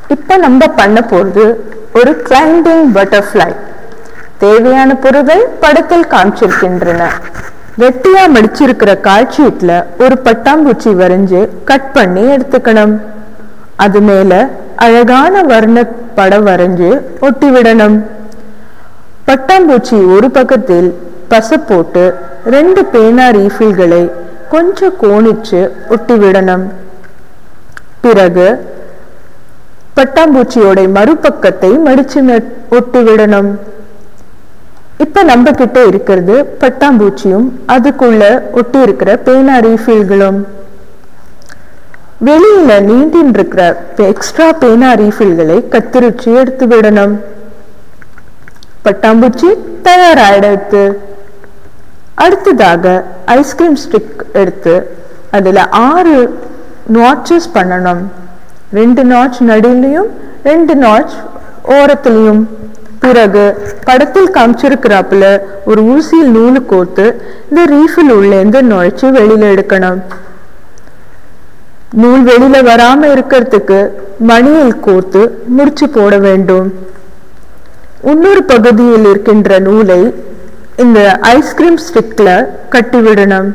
இப்ப நம்ம பண்ண போறது ஒரு கிளைம்பிங் பட்டர்ஃப்ளை தேவையான பொருட்கள் படத்தில் காமிச்சிருக்கின்றன வெட்டியா மடிச்சிருக்கிற கால்ஷீட்ல ஒரு பட்டாம்பூச்சி வரைஞ்சு கட் பண்ணி எடுத்துக்கணும் அது மேல அழகான வர்ண படம் வரைஞ்சு ஒட்டி விடணும் பட்டாம்பூச்சி ஒரு பக்கத்தில் பசை போட்டு ரெண்டு பேனா ரீஃபில்களை கொஞ்சம் கோணிச்சு ஒட்டி விடணும் பிறகு பட்டாம்பூச்சியோட மறுபக்கத்தை மடிச்சு நட்- ஒட்டி விடணும் இப்ப நம்ம கிட்ட இருக்கிறது பட்டாம்பூச்சியும் அதுக்குள்ள ஒட்டி இருக்கிற பேனா ரீஃபில்களும் வெளியில நீண்டின் இருக்கிற எக்ஸ்ட்ரா பேனா ரீஃபில்களை கத்திரிச்சு எடுத்து விடணும் பட்டாம்பூச்சி தயாராயிடுத்து அடுத்ததாக ஐஸ்கிரீம் ஸ்டிக் எடுத்து அதுல ஆறு நாட்சஸ் பண்ணணும் ரெண்டு நாட்ச் நடுலையும் ரெண்டு நாட்ச் ஓரத்துலயும் பிறகு படத்தில் காமிச்சிருக்கிறாப்புல ஒரு ஊசியில் நூலு கோர்த்து இந்த ரீஃபில் உள்ளேந்து நுழைச்சு வெளியில எடுக்கணும் நூல் வெளியில வராம இருக்கிறதுக்கு மணியில் கோர்த்து முடிச்சு போட வேண்டும் இன்னொரு பகுதியில் இருக்கின்ற நூலை இந்த ஐஸ்கிரீம் ஸ்டிக்ல கட்டி விடணும்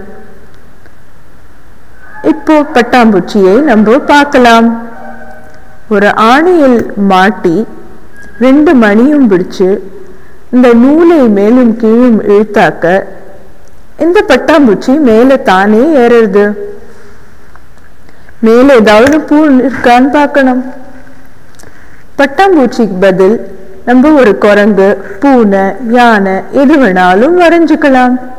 இப்போ பட்டாம்பூச்சியை நம்ம பார்க்கலாம் ஒரு ஆணியில் மாட்டி ரெண்டு மணியும் பிடிச்சு இந்த நூலை மேலும் கீழும் இழுத்தாக்க இந்த பட்டாம்பூச்சி மேலே தானே ஏறுறது மேலே ஏதாவது பூ இருக்கான்னு பார்க்கணும் பட்டாம்பூச்சிக்கு பதில் நம்ம ஒரு குரங்கு பூனை யானை எது வேணாலும் வரைஞ்சுக்கலாம்